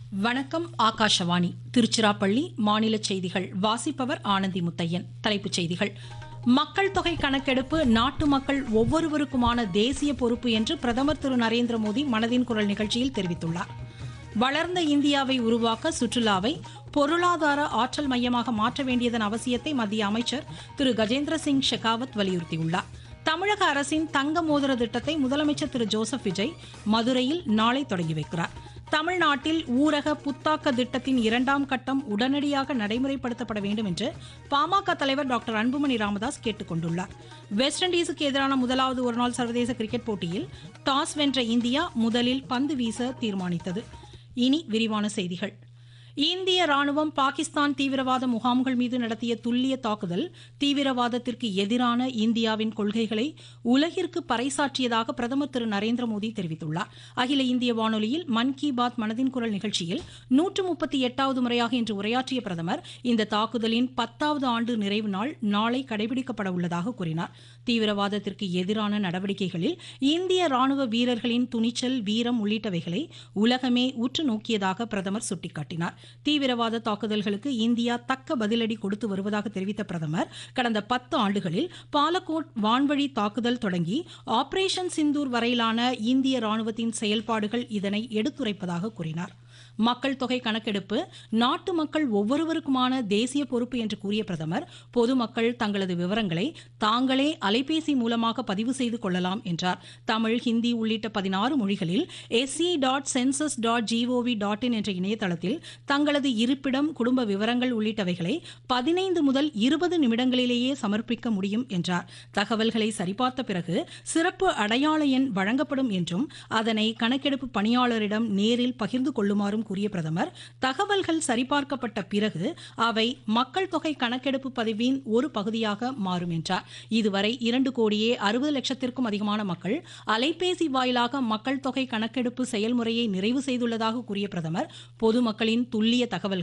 வணக்கம் ஆகாஷவாணி திருச்சிராப்பள்ளி மாநில செய்திகள் வாசிப்பவர் ஆனந்தி முத்தையன் தலைப்புச் செய்திகள் மக்கள் தொகை கணக்கெடுப்பு நாட்டு மக்கள் ஒவ்வொருவருக்குமான தேசிய பொறுப்பு என்று பிரதமர் திரு நரேந்திர மோடி மனதின் குரல் நிகழ்ச்சியில் தெரிவித்துள்ளார் வளர்ந்த இந்தியாவை உருவாக்க சுற்றுலாவை பொருளாதார ஆற்றல் மையமாக மாற்ற வேண்டியதன் அவசியத்தை மத்திய அமைச்சர் திரு கஜேந்திர சிங் ஷெகாவத் வலியுறுத்தியுள்ளார் தமிழக அரசின் தங்க மோதிர திட்டத்தை முதலமைச்சர் திரு ஜோசப் விஜய் மதுரையில் நாளை தொடங்கி வைக்கிறார் தமிழ்நாட்டில் ஊரக புத்தாக்க திட்டத்தின் இரண்டாம் கட்டம் உடனடியாக நடைமுறைப்படுத்தப்பட வேண்டும் என்று பாமக தலைவர் டாக்டர் அன்புமணி ராமதாஸ் கேட்டுக் கொண்டுள்ளார் வெஸ்ட் இண்டீஸுக்கு எதிரான முதலாவது ஒருநாள் சர்வதேச கிரிக்கெட் போட்டியில் டாஸ் வென்ற இந்தியா முதலில் பந்து வீச தீர்மானித்தது இனி விரிவான செய்திகள் இந்திய ராணுவம் பாகிஸ்தான் தீவிரவாத முகாம்கள் மீது நடத்திய துல்லிய தாக்குதல் தீவிரவாதத்திற்கு எதிரான இந்தியாவின் கொள்கைகளை உலகிற்கு பறைசாற்றியதாக பிரதமர் திரு நரேந்திர மோடி தெரிவித்துள்ளார் அகில இந்திய வானொலியில் மன் கி பாத் மனதின் குரல் நிகழ்ச்சியில் நூற்று முப்பத்தி எட்டாவது முறையாக இன்று உரையாற்றிய பிரதமர் இந்த தாக்குதலின் பத்தாவது ஆண்டு நிறைவு நாள் நாளை கடைபிடிக்கப்பட உள்ளதாக கூறினார் தீவிரவாதத்திற்கு எதிரான நடவடிக்கைகளில் இந்திய ராணுவ வீரர்களின் துணிச்சல் வீரம் உள்ளிட்டவைகளை உலகமே உற்று நோக்கியதாக பிரதமர் சுட்டிக்காட்டினார் தீவிரவாத தாக்குதல்களுக்கு இந்தியா தக்க பதிலடி கொடுத்து வருவதாக தெரிவித்த பிரதமர் கடந்த பத்து ஆண்டுகளில் பாலக்கோட் வான்வழி தாக்குதல் தொடங்கி ஆபரேஷன் சிந்தூர் வரையிலான இந்திய ராணுவத்தின் செயல்பாடுகள் இதனை எடுத்துரைப்பதாக கூறினார் மக்கள் தொகை கணக்கெடுப்பு நாட்டு மக்கள் ஒவ்வொருவருக்குமான தேசிய பொறுப்பு என்று கூறிய பிரதமர் பொதுமக்கள் தங்களது விவரங்களை தாங்களே அலைபேசி மூலமாக பதிவு செய்து கொள்ளலாம் என்றார் தமிழ் ஹிந்தி உள்ளிட்ட பதினாறு மொழிகளில் S C dot census dot G O V dot in என்ற இணையதளத்தில் தங்களது இருப்பிடம் குடும்ப விவரங்கள் உள்ளிட்டவைகளை பதினைந்து முதல் இருபது நிமிடங்களிலேயே சமர்ப்பிக்க முடியும் என்றார் தகவல்களை சரிபார்த்த பிறகு சிறப்பு அடையாள எண் வழங்கப்படும் என்றும் அதனை கணக்கெடுப்பு பணியாளரிடம் நேரில் பகிர்ந்து கொள்ளுமாறும் கூறிய பிரதமர் தகவல்கள் சரிபார்க்கப்பட்ட பிறகு அவை மக்கள் தொகை கணக்கெடுப்பு பதிவின் ஒரு பகுதியாக மாறும் என்றார் இதுவரை இரண்டு கோடியே அறுபது லட்சத்திற்கும் அதிகமான மக்கள் அலைபேசி வாயிலாக மக்கள் தொகை கணக்கெடுப்பு செயல்முறையை நிறைவு செய்துள்ளதாக கூறிய பிரதமர் பொதுமக்களின் துல்லிய தகவல்கள்